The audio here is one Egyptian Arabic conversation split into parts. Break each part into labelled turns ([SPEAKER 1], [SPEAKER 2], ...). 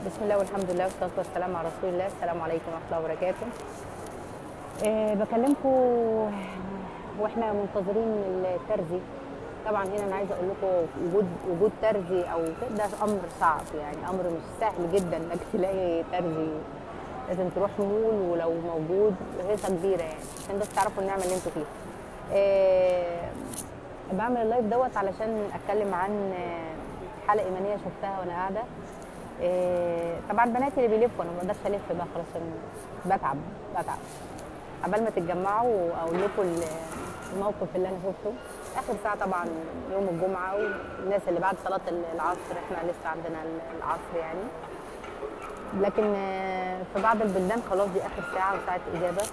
[SPEAKER 1] بسم الله والحمد لله والصلاه والسلام على رسول الله السلام عليكم ورحمه الله وبركاته أه بكلمكم واحنا منتظرين الترزي طبعا هنا انا عايزه اقول لكم وجود وجود ترزي او كده ده امر صعب يعني امر مش سهل جدا انك تلاقي ترزي لازم تروح مول ولو موجود هيصه كبيره يعني عشان بس تعرفوا النعمه اللي انتوا فيها أه بعمل اللايف دوت علشان اتكلم عن حاله ايمانيه شفتها وانا قاعده إيه طبعا بناتي اللي بيلفوا انا ما بقدرش الف بقى خلاص عشان بتعب بتعب عبال ما تتجمعوا واقول لكم الموقف اللي انا شفته اخر ساعه طبعا يوم الجمعه والناس اللي بعد صلاه العصر احنا لسه عندنا العصر يعني لكن في بعض البلدان خلاص دي اخر ساعه وساعه اجابه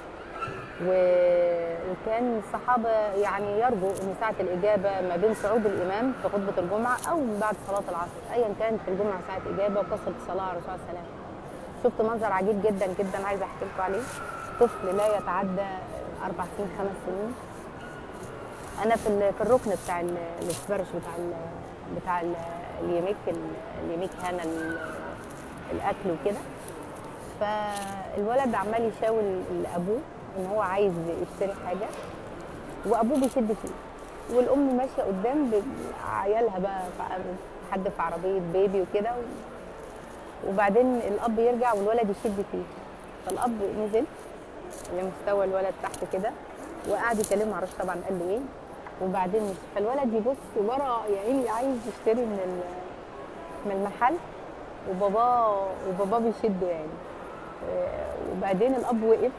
[SPEAKER 1] وكان الصحابة يعني يرجوا أن ساعة الإجابة ما بين صعود الإمام في خطبة الجمعة أو بعد صلاة العصر أيا كان في الجمعة ساعة إجابة وكثرة الصلاة على الرسول صلى الله عليه وسلم شفت منظر عجيب جدا جدا عايزة أحكي لكم عليه طفل لا يتعدى أربع سنين خمس سنين أنا في في الركن بتاع الاسبرش بتاع ال بتاع ال اليميك اليميك هنا الأكل وكده فالولد عمال يشاور لأبوه ان هو عايز يشتري حاجه وابوه بيشد فيه والام ماشيه قدام عيالها بقى حد في عربيه بيبي وكده وبعدين الاب يرجع والولد يشد فيه فالاب نزل لمستوى الولد تحت كده وقعد يكلمه معرفش طبعا قال له ايه وبعدين مش فالولد يبص ورا يا عيني عايز يشتري من من المحل وباباه وباباه بيشده يعني وبعدين الاب وقف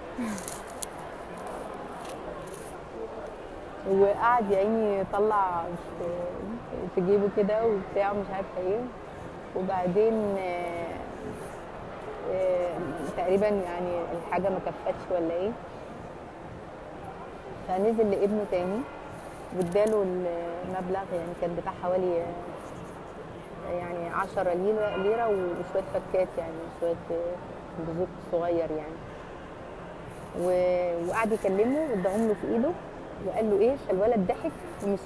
[SPEAKER 1] وقعد يا عيني يطلع في جيبه كده وبتاع ومش عارفه ايه وبعدين تقريبا يعني الحاجه ما كفتش ولا ايه فنزل لابنه تاني واداله المبلغ يعني كان بتاع حوالي يعني 10 ليره ليره وشويه فكات يعني شويه بزوق صغير يعني وقعد يكلمه واداهم له في ايده وقال له ايه فالولد ضحك ومشي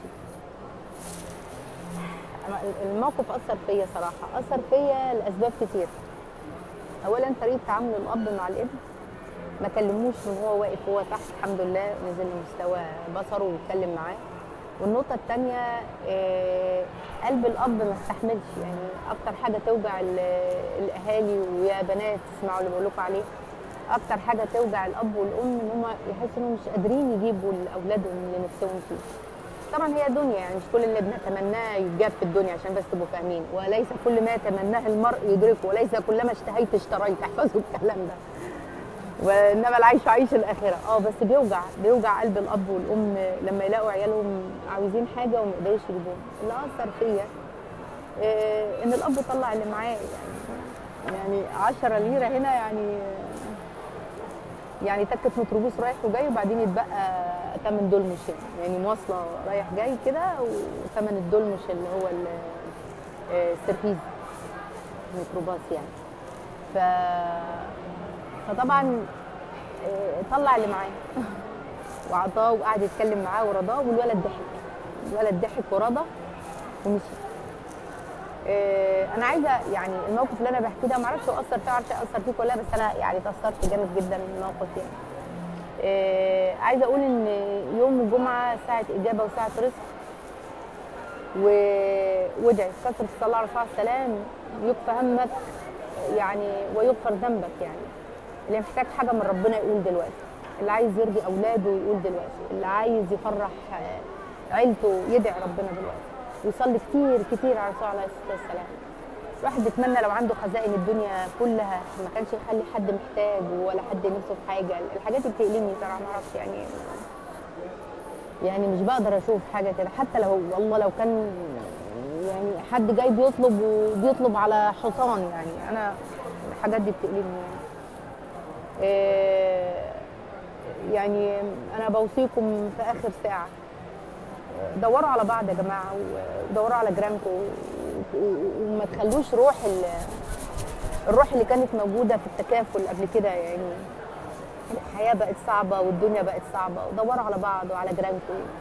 [SPEAKER 1] الموقف اثر فيا صراحه اثر فيا لاسباب كتير اولا طريقه تعامل الاب مع الابن ما كلموش وهو واقف هو تحت الحمد لله نزل لمستوى بصره واتكلم معاه والنقطه الثانيه إيه قلب الاب ما استحملش يعني اكتر حاجه توجع الاهالي ويا بنات تسمعوا اللي بقول لكم عليه اكتر حاجه توجع الاب والام ان هم يحسوا انهم مش قادرين يجيبوا لاولادهم اللي نفسهم فيه طبعا هي دنيا يعني مش كل اللي بنتمناه يتجاب في الدنيا عشان بس تبقوا فاهمين وليس كل ما يتمناه المرء يدركه وليس كلما اشتهيت اشتريت احفظوا الكلام ده وانما العيش عيش الاخره اه بس بيوجع بيوجع قلب الاب والام لما يلاقوا عيالهم عاوزين حاجه وما يقدروش يجيبوها اللي اثر فيا إيه ان الاب طلع اللي معاه يعني يعني 10 ليره هنا يعني يعني تكه ميكروبوس رايح وجاي وبعدين يتبقى ثمن دولمش يعني مواصله رايح جاي كده وثمن الدولمش اللي هو السرفيز ميكروباص يعني ف فطبعا طلع اللي معاه وعطاه وقعد يتكلم معاه ورضاه والولد ضحك الولد ضحك ورضى ومشي انا عايزه يعني الموقف اللي انا بحكيه ده معرفش هو اثر فيه معرفش اثر فيك ولا لا بس انا يعني اتاثرت جامد جدا من الموقف يعني إيه عايزه اقول ان يوم الجمعه ساعه اجابه وساعه رزق وادعي كثره الصلاه على الرسول صلى الله عليه وسلم يكفى همك يعني ويغفر ذنبك يعني اللي محتاج حاجه من ربنا يقول دلوقتي اللي عايز يرضي اولاده يقول دلوقتي اللي عايز يفرح عيلته يدعي ربنا دلوقتي ويصلي كتير كتير على الرسول عليه الصلاه والسلام الواحد بيتمنى لو عنده خزائن الدنيا كلها ما كانش يخلي حد محتاج ولا حد نفسه في حاجه الحاجات دي بتألمني صراحه ما اعرفش يعني يعني مش بقدر اشوف حاجه كده حتى لو والله لو كان يعني حد جاي بيطلب وبيطلب على حصان يعني انا الحاجات دي بتألمني يعني إيه يعني انا بوصيكم في اخر ساعه دوروا على بعض يا جماعه ودوروا على جيرانكم وما تخلوش روح الروح اللي كانت موجوده في التكافل قبل كده يعني الحياه بقت صعبه والدنيا بقت صعبه ودوروا على بعض وعلى جيرانكم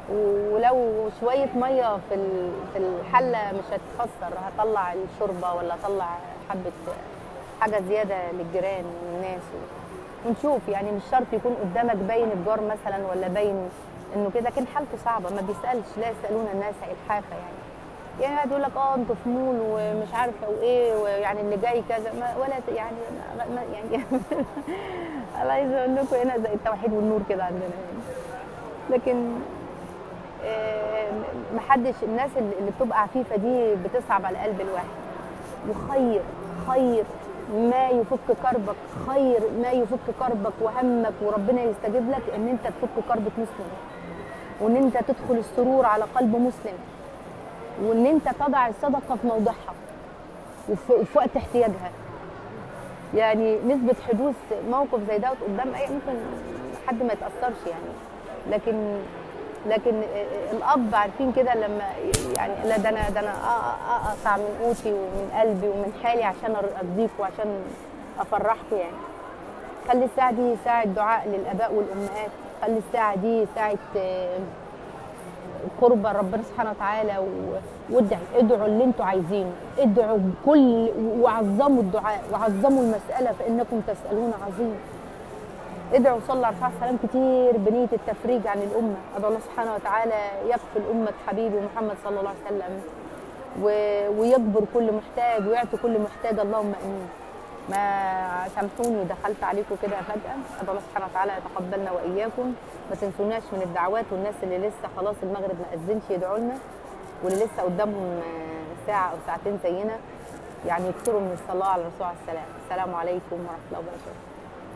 [SPEAKER 1] ولو شويه ميه في ال- في الحله مش هتخسر هطلع الشوربه ولا اطلع حبه حاجه زياده للجيران والناس ونشوف يعني مش شرط يكون قدامك باين الجار مثلا ولا باين انه كده لكن حالته صعبه ما بيسالش لا يسالون الناس الحافه يعني يعني قاعد يقول لك اه انتوا في مول ومش عارفه وايه ويعني اللي جاي كذا ما ولا ت- يعني ما ما- يعني انا عايزه اقول لكم هنا زي التوحيد والنور كده عندنا يعني. لكن آه، محدش الناس اللي اللي بتبقى عفيفه دي بتصعب على قلب الواحد وخير خير ما يفك كربك خير ما يفك كربك وهمك وربنا يستجيب لك ان انت تفك كربة مسلم وان انت تدخل السرور على قلب مسلم وان انت تضع الصدقه في موضعها وفي وفي وقت احتياجها يعني نسبة حدوث موقف زي دوت قدام اي ممكن حد ما يتأثرش يعني لكن لكن الاب عارفين كده لما يعني لا ده انا ده انا أ- أ- اقطع من قوتي ومن قلبي ومن حالي عشان ارضيكم وعشان افرحكم يعني خلي الساعه دي ساعه دعاء للاباء والامهات خلي الساعه دي ساعه آه، قرب ربنا سبحانه وتعالى و- وادعي ادعوا اللي انتوا عايزينه ادعوا بكل وعظموا الدعاء وعظموا المساله فانكم تسالون عظيم ادعوا صلى على الرسول عليه السلام كتير بنيه التفريج عن الامه ادعو الله سبحانه وتعالى يكفل امه حبيبي محمد صلى الله عليه وسلم و- ويجبر كل محتاج ويعطي كل محتاج اللهم امين ما سامحوني دخلت عليكم كده فجاه ادعو الله سبحانه وتعالى يتقبلنا واياكم ما تنسوناش من الدعوات والناس اللي لسه خلاص المغرب ما اذنش يدعوا لنا واللي لسه قدامهم آه، ساعه او ساعتين زينا يعني يكثروا من الصلاه على الرسول عليه السلام السلام عليكم ورحمه الله وبركاته